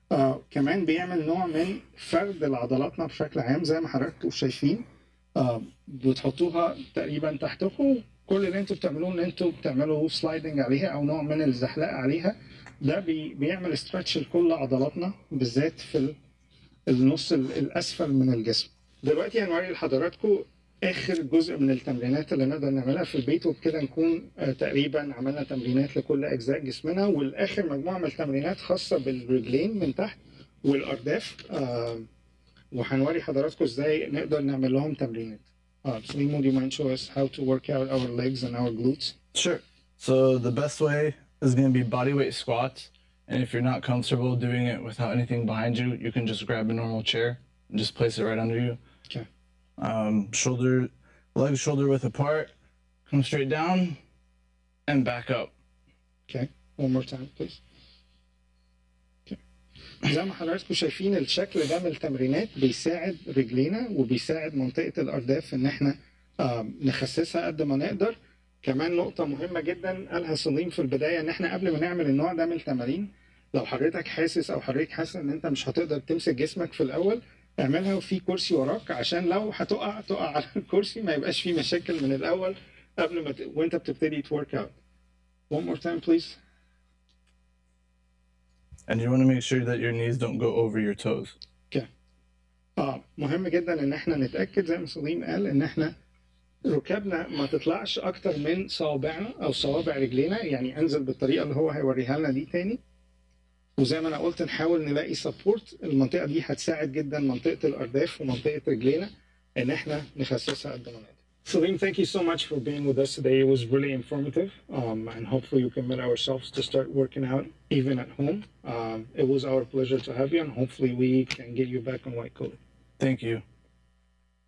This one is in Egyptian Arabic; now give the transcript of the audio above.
آه كمان بيعمل نوع من فرد لعضلاتنا بشكل عام زي ما حضراتكم شايفين آه بتحطوها تقريبا تحتكم كل اللي انتوا بتعملوه ان انتوا بتعملوا سلايدنج عليها او نوع من الزحلقه عليها ده بي بيعمل استرتش لكل عضلاتنا بالذات في ال- النص ال- الاسفل من الجسم دلوقتي هنوري لحضراتكم اخر جزء من التمرينات اللي نقدر نعملها في البيت وبكده نكون آه، تقريبا عملنا تمرينات لكل اجزاء جسمنا والاخر مجموعه من التمرينات خاصه بالرجلين من تحت والارداف آه، وهنوري حضراتكم ازاي نقدر نعمل لهم تمرينات. Uh, Salimo, do you mind show us how to work out our legs and our glutes? Sure. So the best way is going to be body weight squats. And if you're not comfortable doing it without anything behind you, you can just grab a normal chair and just place it right under you. Okay. Um, shoulder, legs shoulder width apart. Come straight down and back up. Okay, one more time please. Okay. زي ما حضراتكم شايفين الشكل ده من التمرينات بيساعد رجلينا وبيساعد منطقة الأرداف إن إحنا آه، نخسسها قد ما نقدر. كمان نقطة مهمة جدا قالها صليم في البداية إن إحنا قبل ما نعمل النوع ده من التمارين لو حضرتك حاسس أو حضرتك حاسة إن أنت مش هتقدر تمسك جسمك في الأول اعملها وفي كرسي وراك عشان لو هتقع تقع على الكرسي ما يبقاش في مشاكل من الأول قبل ما ت... وأنت بتبتدي تورك اوت. One more time please. And you want to make sure that your knees don't go over your toes. اه مهم جدا ان احنا نتاكد زي ما سليم قال ان احنا ركابنا ما تطلعش اكتر من صوابعنا او صوابع رجلينا يعني انزل بالطريقه اللي هو هيوريها لنا دي تاني وزي ما انا قلت نحاول نلاقي سبورت المنطقه دي هتساعد جدا منطقه الارداف ومنطقه رجلينا ان احنا نخسسها قد ما نقدر. Salim, thank you so much for being with us today. It was really informative, um, and hopefully we commit ourselves to start working out even at home. Um, it was our pleasure to have you, and hopefully we can get you back on white coat. Thank you.